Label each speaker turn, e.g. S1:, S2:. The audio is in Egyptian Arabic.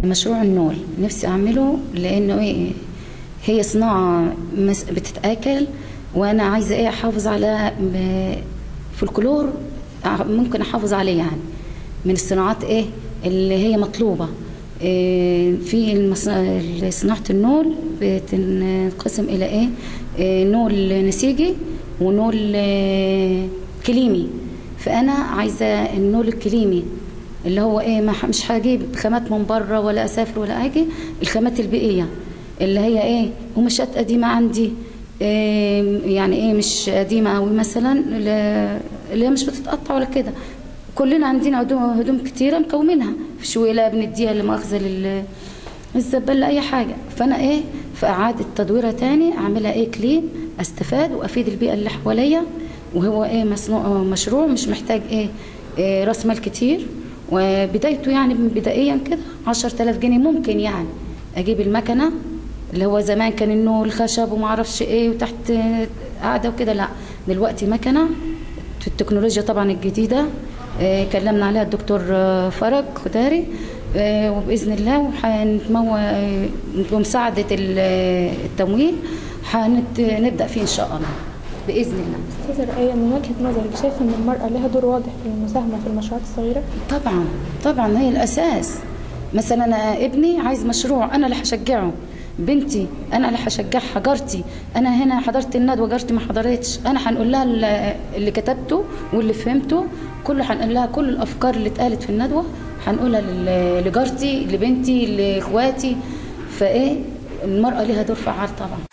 S1: مشروع النول نفسي اعمله لانه ايه هي صناعه مس- بتتاكل وانا عايزه ايه احافظ على م- فولكلور أع- ممكن احافظ عليه يعني من الصناعات ايه اللي هي مطلوبه إيه في المص- صناعه النول بتنقسم الى ايه, إيه نول نسيجي ونول إيه كليمي فانا عايزه النول الكليمي اللي هو ايه ما ح- مش هجيب خامات من بره ولا اسافر ولا اجي الخامات البيئيه اللي هي ايه قماشات قديمه عندي إيه يعني ايه مش قديمه قوي مثلا ل- اللي هي مش بتتقطع ولا كده كلنا عندنا هدوم هدوم كتيره مكومينها في شويله بنديها لمؤاخذه لل الزبالة اي حاجه فانا ايه في اعاده تدويرها تاني اعملها ايه كلين استفاد وافيد البيئه اللي حواليا وهو ايه مصنوع مشروع مش محتاج ايه, إيه راس مال كتير وبدايته يعني بدائيا كده 10000 جنيه ممكن يعني اجيب المكنه اللي هو زمان كان انه الخشب وما اعرفش ايه وتحت قاعده وكده لا دلوقتي مكنه في التكنولوجيا طبعا الجديده آه، كلمنا عليها الدكتور آه، فرج خداري آه، وباذن الله وهنتمو آه، بمساعده ال- آه، التمويل هنبدا فيه ان شاء الله باذن الله
S2: أستاذة رقية من وجهة نظرك شايفة إن المرأة لها دور واضح في المساهمة في المشروعات الصغيرة؟
S1: طبعا طبعا هي الاساس مثلا انا ابني عايز مشروع انا اللي هشجعه بنتي انا اللي هشجعها جارتي انا هنا حضرت الندوه جارتي ما حضرتش انا هنقول لها ال- اللي كتبته واللي فهمته كله هنقول لها كل الافكار اللي اتقالت في الندوه هنقولها لل- لجارتي لبنتي لاخواتي فايه المراه ليها دور فعال طبعا